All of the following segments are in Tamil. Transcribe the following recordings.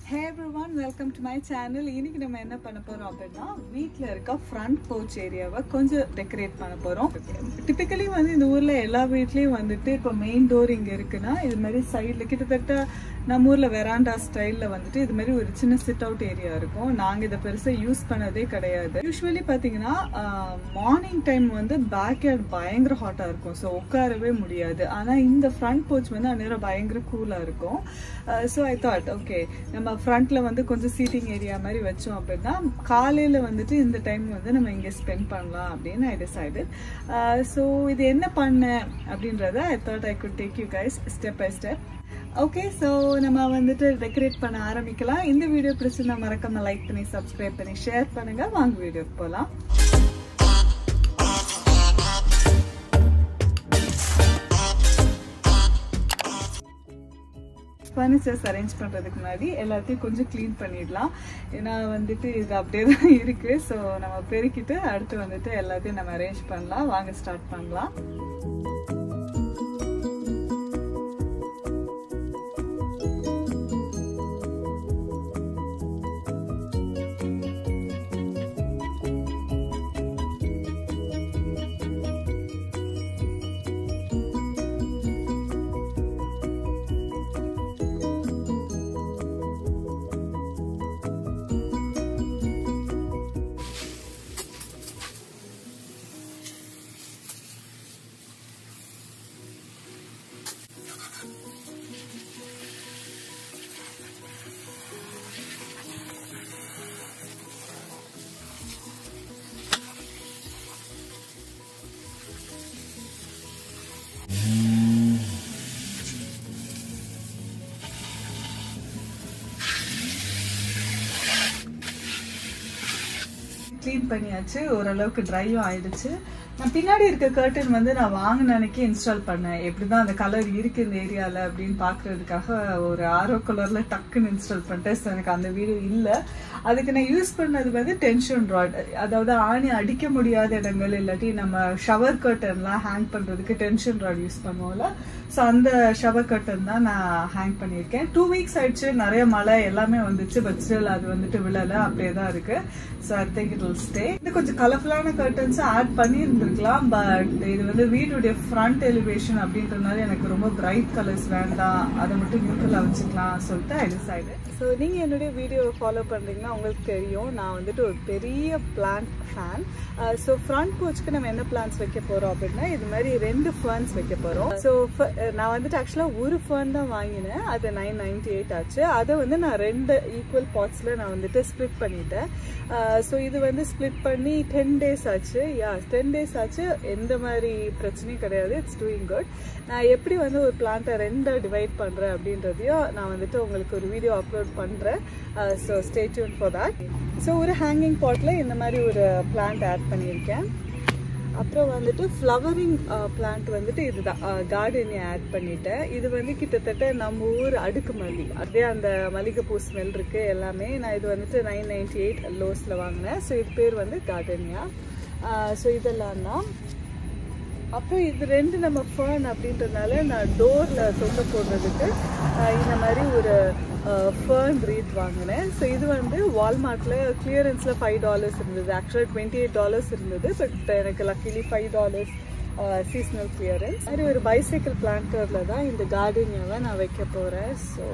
hey everyone welcome to my channel இன்னைக்கு நம்ம என்ன பண்ண போறோம் அப்படின்னா வீட்டில் இருக்க ஃப்ரண்ட் போச் ஏரியாவை கொஞ்சம் டெக்கரேட் பண்ண போறோம் டிப்பிக்கலி வந்து இந்த ஊர்ல எல்லா வீட்லயும் வந்துட்டு இப்போ மெயின் டோர் இங்க இருக்குன்னா இது மாதிரி சைடில் கிட்டத்தட்ட நம்ம ஊர்ல வெராண்டா ஸ்டைல்ல வந்துட்டு இது மாதிரி ஒரு சின்ன சிட் அவுட் ஏரியா இருக்கும் நாங்க இதை பெருசா யூஸ் பண்ணதே கிடையாது யூஸ்வலி பாத்தீங்கன்னா மார்னிங் டைம் வந்து பேக் யார்ட் பயங்கர ஹாட்டா இருக்கும் ஸோ உட்காரவே முடியாது ஆனா இந்த ஃப்ரண்ட் போச் வந்து அந்நேரம் பயங்கர கூலா இருக்கும் ஸோ ஐ தாட் ஓகே நம்ம ஃப்ரண்ட்ல வந்து கொஞ்சம் சீட்டிங் ஏரியா மாதிரி வச்சோம் அப்படின்னா காலையில வந்துட்டு இந்த டைம் வந்து நம்ம இங்கே ஸ்பெண்ட் பண்ணலாம் அப்படின்னு ஐ டிசைடட் ஸோ இது என்ன பண்ணேன் அப்படின்றத I thought I could take you guys step by step okay so நம்ம வந்துட்டு டெக்கரேட் பண்ண ஆரம்பிக்கலாம் இந்த வீடியோ பிடிச்சிருந்தா மறக்காம லைக் பண்ணி சப்ஸ்கிரைப் பண்ணி ஷேர் பண்ணுங்க வாங்க வீடியோக்கு போகலாம் ஃபர்னிச்சர்ஸ் அரேஞ்ச் பண்ணுறதுக்கு முன்னாடி எல்லாத்தையும் கொஞ்சம் க்ளீன் பண்ணிடலாம் ஏன்னா வந்துட்டு இது அப்படியே தான் இருக்குது ஸோ நம்ம பெருக்கிட்டு அடுத்து வந்துட்டு எல்லாத்தையும் நம்ம அரேஞ்ச் பண்ணலாம் வாங்க ஸ்டார்ட் பண்ணலாம் க்ளீன் பண்ணியாச்சு ஓரளவுக்கு ட்ரையும் ஆயிடுச்சு நான் பின்னாடி இருக்க கர்டன் வந்து நான் வாங்கின அன்னைக்கு இன்ஸ்டால் பண்ணேன் எப்படிதான் அந்த கலர் இருக்கு இந்த ஏரியாவில் அப்படின்னு பார்க்கறதுக்காக ஒரு ஆரோ கலர்ல டக்குன்னு இன்ஸ்டால் பண்ணிட்டேன் ஸோ எனக்கு அந்த வீடியோ இல்லை அதுக்கு நான் யூஸ் பண்ணது வந்து டென்ஷன் ராட் அதாவது ஆணி அடிக்க முடியாத இடங்கள் இல்லாட்டி நம்ம ஷவர் கர்டன்லாம் ஹேங் பண்ணுறதுக்கு டென்ஷன் ராட் யூஸ் பண்ணுவோம்ல ஸோ அந்த ஷவர் கர்டன் தான் நான் ஹேங் பண்ணியிருக்கேன் டூ வீக்ஸ் ஆயிடுச்சு நிறைய மழை எல்லாமே வந்துச்சு பட் ஸ்டில் அது வந்துட்டு விழலை அப்படியே தான் இருக்கு so I think it will stay இது கொஞ்சம் கலர்ஃபுல்லான கர்டன்ஸ் ஆட் பண்ணியிருந்திருக்கலாம் பட் இது வந்து வீட்டுடைய ஃப்ரண்ட் எலிவேஷன் அப்படின்றதுனால எனக்கு ரொம்ப பிரைட் கலர்ஸ் வேண்டாம் அதை மட்டும் நியூட்ரலாக வச்சுக்கலாம் சொல்லிட்டு ஐ டிசைடு ஸோ நீங்கள் என்னுடைய வீடியோவை ஃபாலோ பண்ணுறீங்கன்னா உங்களுக்கு தெரியும் நான் வந்துட்டு ஒரு பெரிய பிளான்ட் ஃபேன் ஸோ ஃப்ரண்ட் போச்சுக்கு நம்ம என்ன பிளான்ஸ் வைக்க போகிறோம் அப்படின்னா இது மாதிரி ரெண்டு ஃபர்ன்ஸ் வைக்க போகிறோம் ஸோ நான் வந்துட்டு ஆக்சுவலாக ஒரு ஃபர்ன் தான் வாங்கினேன் அது நைன் நைன்டி எயிட் ஆச்சு அதை வந்து நான் ரெண்டு ஈக்குவல் பாட்ஸில் நான் வந்துட்டு ஸ்ப்ளிட் பண்ணிட்டேன் ஸோ இது வந்து ஸ்ப்ளிட் பண்ணி டென் டேஸ் ஆச்சு யா டென் டேஸ் ஆச்சு எந்த மாதிரி பிரச்சனையும் கிடையாது இட்ஸ் டூயிங் குட் நான் எப்படி வந்து ஒரு பிளான்ட்டை ரெண்டாக டிவைட் பண்ணுறேன் அப்படின்றதையும் நான் வந்துட்டு உங்களுக்கு ஒரு வீடியோ அப்லோட் பண்ணுறேன் so stay tuned for that so ஒரு ஹேங்கிங் பாட்டில் இந்த மாதிரி ஒரு பிளான்ட் ஆட் பண்ணியிருக்கேன் அப்புறம் வந்துட்டு ஃப்ளவரிங் பிளான்ட் வந்துட்டு இதுதான் கார்டனி ஆட் பண்ணிட்டேன் இது வந்து கிட்டத்தட்ட நம்ம ஊர் அடுக்கு மல்லி அதே அந்த மல்லிகைப்பூ ஸ்மெல் இருக்கு எல்லாமே நான் இது வந்துட்டு நைன் நைன்டி எயிட் லோஸில் வாங்கினேன் ஸோ இது பேர் வந்து கார்டனியா ஸோ இதெல்லாம் தான் அப்புறம் இது ரெண்டு நம்ம ஃபர்ன் அப்படின்றதுனால நான் டோரில் தொங்க போடுறதுக்கு இந்த மாதிரி ஒரு ஃபர்ன் ரீட் வாங்கினேன் ஸோ இது வந்து வால்மார்ட்டில் கிளியரன்ஸில் ஃபைவ் டாலர்ஸ் இருந்தது ஆக்சுவலாக டுவெண்ட்டி எயிட் டாலர்ஸ் இருந்தது பட் எனக்கு luckily five dollars seasonal clearance மாதிரி ஒரு பைசைக்கிள் பிளான்டரில் தான் இந்த கார்டனியாவை நான் வைக்க போகிறேன் ஸோ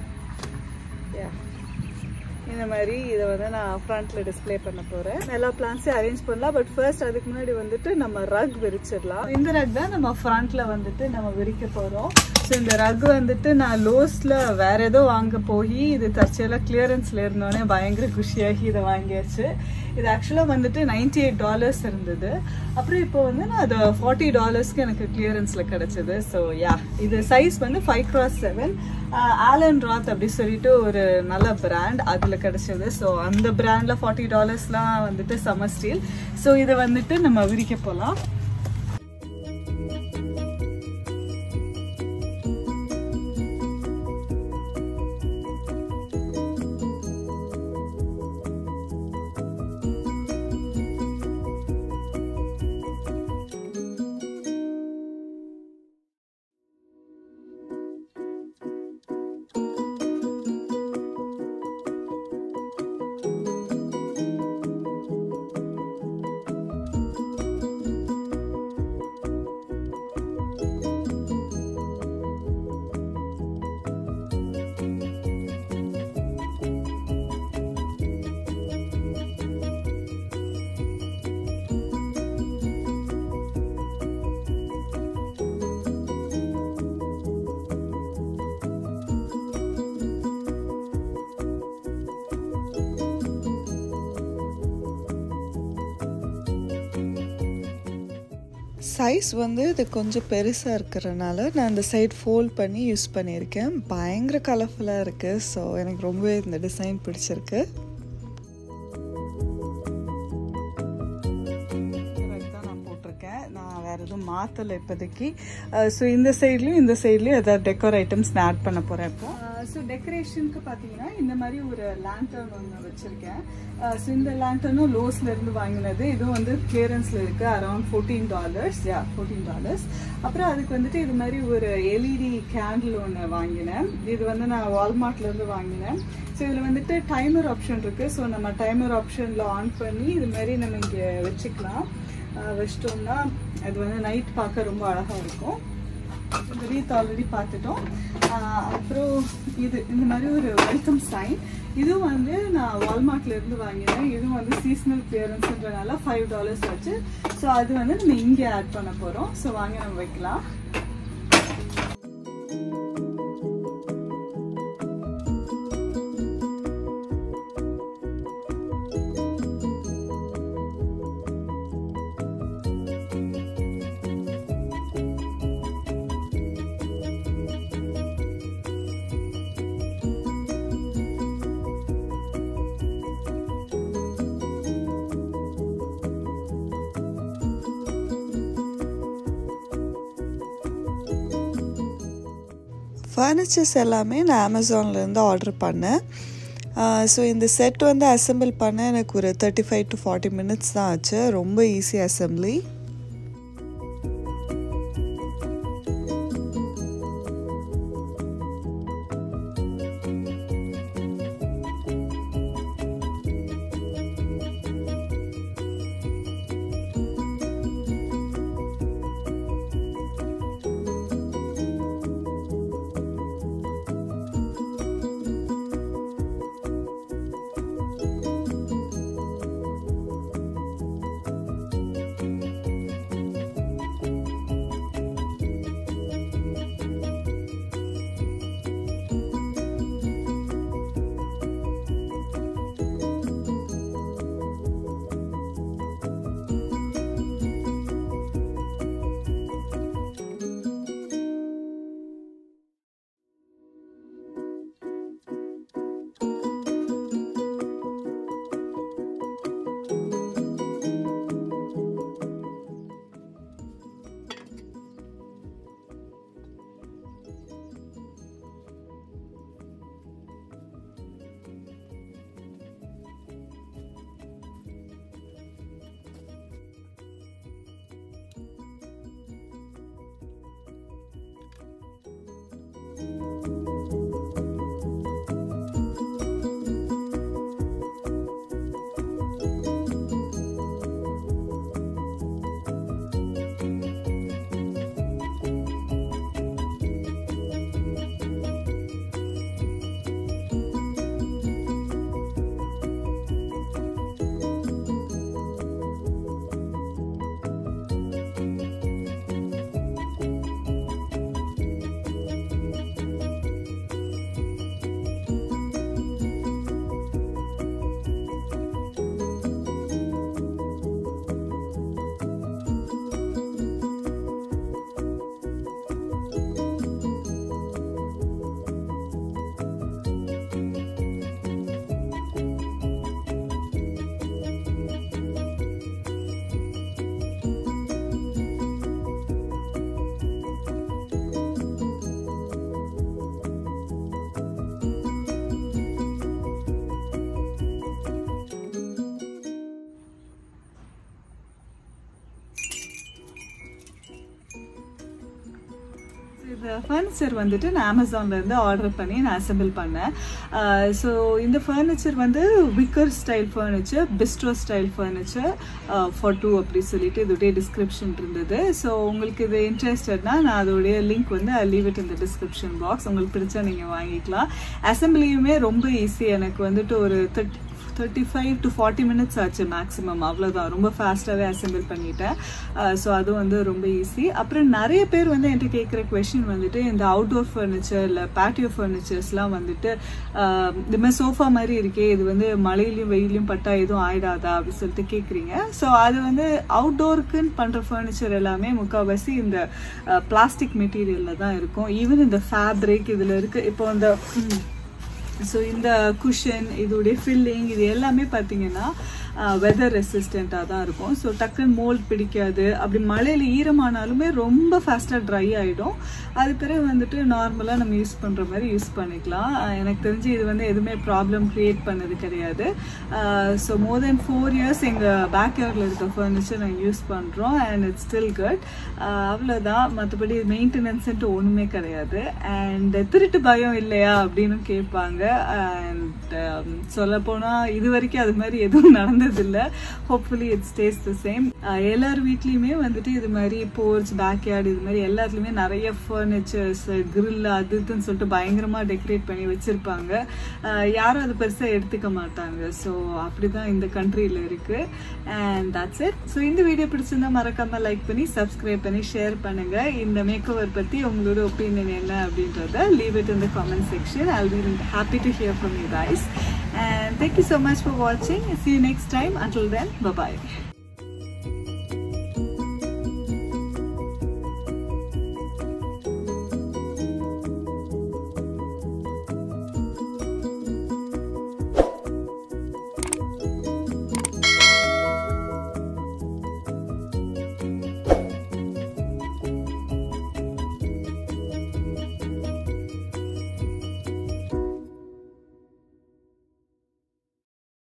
யா இந்த மாதிரி இதை வந்து நான் ஃப்ரண்ட்ல டிஸ்பிளே பண்ண போறேன் எல்லா பிளான்ஸையும் அரேஞ்ச் பண்ணலாம் பட் ஃபர்ஸ்ட் அதுக்கு முன்னாடி வந்துட்டு நம்ம ரக் விரிச்சிடலாம் இந்த ரக் தான் நம்ம ஃப்ரண்ட்ல வந்துட்டு நம்ம விரிக்க போறோம் ஸோ இந்த ரக் வந்துட்டு நான் லோஸ்ல வேற ஏதோ வாங்க போய் இது தற்செயலாக கிளியரன்ஸ்ல இருந்தோடனே பயங்கர குஷியாகி இதை வாங்கியாச்சு இது ஆக்சுவலாக வந்துட்டு நைன்டி எயிட் டாலர்ஸ் இருந்தது அப்புறம் இப்போ வந்து நான் அது ஃபார்ட்டி டாலர்ஸ்க்கு எனக்கு கிளியரன்ஸில் கிடச்சிது ஸோ யா இது சைஸ் வந்து ஃபைவ் கிராஸ் செவன் ஆலன் ராத் அப்படி சொல்லிட்டு ஒரு நல்ல பிராண்ட் அதில் கிடச்சிது ஸோ அந்த பிராண்டில் ஃபார்ட்டி டாலர்ஸ்லாம் வந்துட்டு சம்மர் ஸ்டீல் ஸோ இதை வந்துட்டு நம்ம விரிக்க போகலாம் சைஸ் வந்து இது கொஞ்சம் பெருசாக இருக்கிறனால நான் இந்த சைட் ஃபோல்ட் பண்ணி யூஸ் பண்ணியிருக்கேன் பயங்கர கலர்ஃபுல்லாக இருக்குது ஸோ எனக்கு ரொம்பவே இந்த டிசைன் பிடிச்சிருக்கு தான் நான் போட்டிருக்கேன் நான் வேறு எதுவும் மாற்றலை இப்போதைக்கு ஸோ இந்த சைட்லேயும் இந்த சைட்லேயும் எதாவது டெக்கோர் ஐட்டம்ஸ் நான் ஆட் பண்ண போகிறேன் இப்போ ஸோ டெக்கரேஷனுக்கு பார்த்தீங்கன்னா இந்த மாதிரி ஒரு லேண்டர்ன் ஒன்று வச்சுருக்கேன் ஸோ இந்த லேண்டர்னும் லோஸ்லேருந்து வாங்கினது இதுவும் வந்து கிளியரன்ஸில் இருக்குது around fourteen dollars yeah fourteen dollars அப்புறம் அதுக்கு வந்துட்டு இது மாதிரி ஒரு எல்இடி கேண்டில் ஒன்று வாங்கினேன் இது வந்து நான் வால்மார்ட்லேருந்து வாங்கினேன் ஸோ இதில் வந்துட்டு டைமர் ஆப்ஷன் இருக்குது ஸோ நம்ம டைமர் ஆப்ஷனில் ஆன் பண்ணி இது மாதிரி நம்ம இங்கே வச்சுக்கலாம் வச்சிட்டோம்னா அது வந்து நைட் பார்க்க ரொம்ப அழகாக இருக்கும் இந்த ரீத் ஆல்ரெடி பார்த்துட்டோம் அப்புறம் இது இந்த மாதிரி ஒரு வெல்கம் சைன் இதுவும் வந்து நான் வால்மார்ட்ல இருந்து வாங்கினேன் இதுவும் வந்து சீசனல் கிளியரன்ஸ்ன்றனால ஃபைவ் டாலர்ஸ் ஆச்சு ஸோ அது வந்து நம்ம இங்கே ஆட் பண்ண போகிறோம் ஸோ வாங்கி நம்ம வைக்கலாம் ஃபர்னிச்சர்ஸ் எல்லாமே நான் அமேசான்லேருந்து ஆர்டர் பண்ணேன் ஸோ இந்த செட் வந்து அசம்பிள் பண்ண எனக்கு ஒரு thirty five to forty minutes தான் ஆச்சு ரொம்ப ஈஸி அசம்பிளி இந்த ஃபர்னிச்சர் வந்துட்டு நான் அமேசான்லேருந்து ஆர்டர் பண்ணி நான் அசம்பிள் பண்ணேன் ஸோ இந்த ஃபர்னிச்சர் வந்து wicker style furniture bistro style furniture for two அப்படி சொல்லிட்டு இதோடைய டிஸ்கிரிப்ஷன் இருந்தது ஸோ உங்களுக்கு இது இன்ட்ரெஸ்டட்னா நான் அதோடைய லிங்க் வந்து ஐ லீவ் இட் இந்த டிஸ்கிரிப்ஷன் பாக்ஸ் உங்களுக்கு பிடிச்சா நீங்கள் வாங்கிக்கலாம் அசம்பிளியுமே ரொம்ப ஈஸி எனக்கு வந்துட்டு ஒரு thirty thirty five to forty minutes ஆச்சு மேக்ஸிமம் அவ்வளோதான் ரொம்ப ஃபாஸ்ட்டாகவே அசெம்பிள் பண்ணிட்டேன் ஸோ அது வந்து ரொம்ப ஈஸி அப்புறம் நிறைய பேர் வந்து என்கிட்ட கேட்குற கொஷின் வந்துட்டு இந்த அவுட்டோர் ஃபர்னிச்சர் இல்லை பேட்டியோ ஃபர்னிச்சர்ஸ்லாம் வந்துட்டு ஆஹ், இந்த மாதிரி சோஃபா மாதிரி இருக்கே இது வந்து மழையிலையும் வெயிலையும் பட்டா எதுவும் ஆயிடாதா அப்படின்னு சொல்லிட்டு கேட்குறீங்க ஸோ அது வந்து அவுட்டோருக்குன்னு பண்ணுற ஃபர்னிச்சர் எல்லாமே முக்கால்வாசி இந்த பிளாஸ்டிக் மெட்டீரியலில் தான் இருக்கும் ஈவன் இந்த ஃபேப்ரிக் இதில் இருக்குது இப்போ இந்த ஸோ இந்த குஷன் இதோடைய ஃபில்லிங் இது எல்லாமே பார்த்தீங்கன்னா வெதர் ரெசிஸ்டண்ட்டாக தான் இருக்கும் ஸோ டக்குன்னு மோல்ட் பிடிக்காது அப்படி மழையில் ஈரமானாலுமே ரொம்ப ஃபாஸ்ட்டாக ட்ரை ஆகிடும் அது பிறகு வந்துட்டு நார்மலாக நம்ம யூஸ் பண்ணுற மாதிரி யூஸ் பண்ணிக்கலாம் அஹ் எனக்கு தெரிஞ்சு இது வந்து எதுவுமே ப்ராப்ளம் க்ரியேட் பண்ணது கிடையாது so more than four years எங்கள் பேக் யார்டில் இருக்க ஃபர்னிச்சர் நாங்கள் யூஸ் பண்ணுறோம் அண்ட் இட்ஸ் ஸ்டில் குட் அவ்வளோதான் மற்றபடி மெயின்டெனன்ஸ்ன்ட்டு ஒன்றுமே கிடையாது அண்ட் திருட்டு பயம் இல்லையா அப்படின்னு கேட்பாங்க அண்ட் சொல்லப்போனால் இது வரைக்கும் அது மாதிரி எதுவும் நடந்ததில்லை hopefully it stays the same எல்லார் வீட்லேயுமே வந்துட்டு இது மாதிரி போர்ச் பேக்யார்டு இது மாதிரி எல்லாத்துலேயுமே நிறைய ஃபர்னிச்சர்ஸ் grill அது இதுன்னு சொல்லிட்டு பயங்கரமாக டெக்கரேட் பண்ணி வச்சுருப்பாங்க யாரும் அது பெருசாக எடுத்துக்க மாட்டாங்க ஸோ அப்படி தான் இந்த கண்ட்ரியில் இருக்குது அண்ட் தட்ஸ் இட் ஸோ இந்த வீடியோ பிடிச்சிருந்தா மறக்காம லைக் பண்ணி சப்ஸ்கிரைப் பண்ணி ஷேர் பண்ணுங்க இந்த மேக் ஓவர் பற்றி உங்களோட ஒப்பீனியன் என்ன அப்படின்றத leave it in the comment section I be happy to hear from you guys and thank you so much for watching see you next time until then bye bye